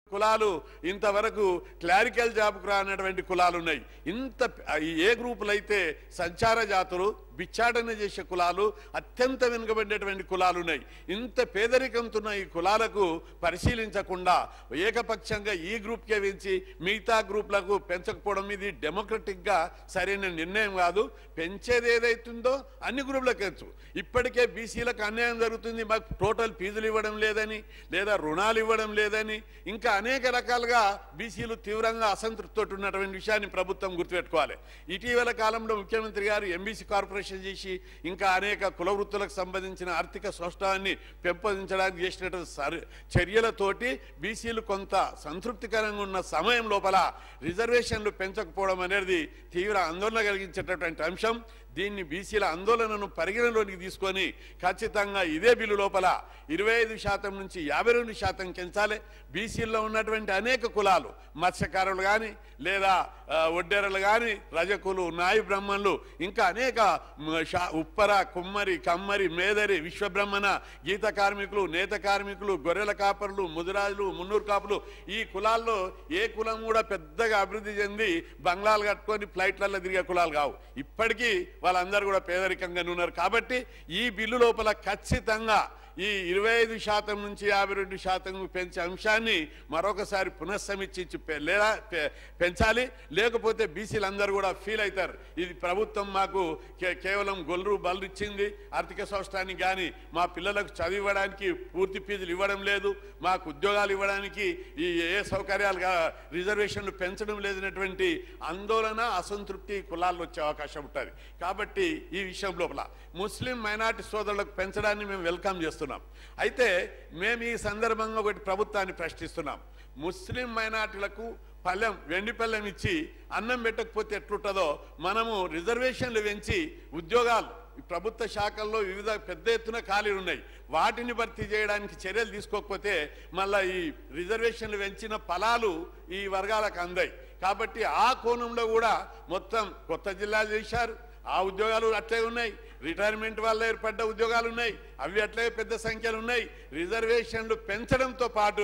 కులాలు ఇంతవరకు క్లారికల్ జాబ్కు రానటువంటి కులాలు ఉన్నాయి ఇంత ఈ ఏ గ్రూపులు అయితే సంచార జాతులు బిచ్చాటన చేసే కులాలు అత్యంత వెనుకబడినటువంటి కులాలు ఉన్నాయి ఇంత పేదరికంతో ఈ కులాలకు పరిశీలించకుండా ఏకపక్షంగా ఈ గ్రూప్కే పెంచి మిగతా గ్రూపులకు పెంచకపోవడం ఇది డెమోక్రటిక్గా సరైన నిర్ణయం కాదు పెంచేది ఏదైతుందో అన్ని గ్రూపులకు పెంచు ఇప్పటికే బీసీలకు అన్యాయం జరుగుతుంది మాకు టోటల్ ఫీజులు ఇవ్వడం లేదని లేదా రుణాలు ఇవ్వడం లేదని ఇంకా అనేక రకాలుగా బీసీలు తీవ్రంగా అసంతృప్తితో ఉన్నటువంటి విషయాన్ని ప్రభుత్వం గుర్తుపెట్టుకోవాలి ఇటీవల కాలంలో ముఖ్యమంత్రి గారు ఎంబీసీ కార్పొరేషన్ చేసి ఇంకా అనేక కుల వృత్తులకు సంబంధించిన ఆర్థిక సౌష్ఠవాన్ని పెంపొందించడానికి చేసినటువంటి సర్- చర్యలతోటి బీసీలు కొంత సంతృప్తికరంగా ఉన్న సమయం లోపల రిజర్వేషన్లు పెంచకపోవడం అనేది తీవ్ర ఆందోళన కలిగించేటటువంటి అంశం దీన్ని బీసీల ఆందోళనను పరిగణలోనికి తీసుకొని ఖచ్చితంగా ఇదే బిల్లు లోపల ఇరవై ఐదు శాతం నుంచి యాభై రెండు శాతం పెంచాలి బీసీల్లో ఉన్నటువంటి అనేక కులాలు మత్స్యకారులు కానీ లేదా ఆ, ఒడ్డెరలు కానీ రజకులు నాయి బ్రహ్మణులు ఇంకా అనేక మ, షా- ఉప్పర కుమ్మరి కమ్మరి మేదరి విశ్వబ్రహ్మణ గీత కార్మికులు నేత కార్మికులు గొర్రెల కాపరులు ముదిరాజులు మున్నూరు కాపులు ఈ కులాల్లో ఏ కులం కూడా పెద్దగా అభివృద్ధి చెంది బంగ్లాలు కట్టుకొని ఫ్లైట్లలో తిరిగే కులాలు కావు ఇప్పటికీ వాళ్ళందరూ కూడా పేదరికంగానే ఉన్నారు కాబట్టి ఈ బిల్లు లోపల ఖచ్చితంగా ఈ ఇరవై ఐదు శాతం నుంచి యాభై రెండు శాతం పెంచే అంశాన్ని మరొకసారి పునఃసమీక్షించి పె- లేదా పె- పెంచాలి లేకపోతే బీసీలు అందరూ కూడా ఫీల్ అవుతారు ఇది ప్రభుత్వం మాకు కే- కేవలం గొల్లు బలు ఇచ్చింది ఆర్థిక సంవత్సరానికి కానీ మా పిల్లలకు చదివివ్వడానికి పూర్తి ఫీజులు ఇవ్వడం లేదు మాకు ఉద్యోగాలు ఇవ్వడానికి ఈ ఏ సౌకర్యాలు గా- రిజర్వేషన్లు పెంచడం లేదనేటువంటి ఆందోళన అసంతృప్తి కులాల్లో వచ్చే అవకాశం ఉంటుంది కాబట్టి ఈ విషయం లోపల ముస్లిం మైనార్టీ సోదరులకు పెంచడాన్ని మేము వెల్కమ్ చేస్తున్నాం అయితే మేము ఈ సందర్భంగా ఒకటి ప్రభుత్వాన్ని ప్రశ్నిస్తున్నాం ముస్లిం మైనార్టీలకు పల్లెం వెండి పల్లెం ఇచ్చి అన్నం పెట్టకపోతే ఎట్లుంటుందో మనము రిజర్వేషన్లు పెంచి ఉద్యోగాలు ఈ ప్రభుత్వ శాఖల్లో వివిధ పెద్ద ఎత్తున ఖాళీలు ఉన్నాయి వాటిని భర్తీ చేయడానికి చర్యలు తీసుకోకపోతే మళ్ళా ఈ రిజర్వేషన్లు పెంచిన ఫలాలు ఈ వర్గాలకు అందాయి కాబట్టి ఆ కోణంలో కూడా మొత్తం కొత్త జిల్లాలు చేశారు ఆ ఉద్యోగాలు అట్లే ఉన్నాయి రిటైర్మెంట్ వల్ల ఏర్పడ్డ ఉద్యోగాలు ఉన్నాయి అవి అట్లే పెద్ద సంఖ్యలు ఉన్నాయి రిజర్వేషన్లు పెంచడంతో పాటు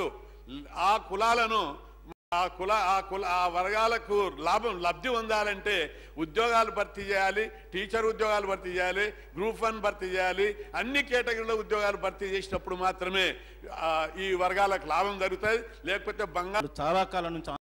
ఆ కులాలను ఆ కుల ఆ కుల ఆ వర్గాలకు లాభం లబ్ధి పొందాలంటే ఉద్యోగాలు భర్తీ చేయాలి టీచర్ ఉద్యోగాలు భర్తీ చేయాలి గ్రూప్ వన్ భర్తీ చేయాలి అన్ని కేటగిరీలో ఉద్యోగాలు భర్తీ చేసినప్పుడు మాత్రమే ఆ, ఈ వర్గాలకు లాభం జరుగుతుంది లేకపోతే బంగారు చాలా కాలం నుంచి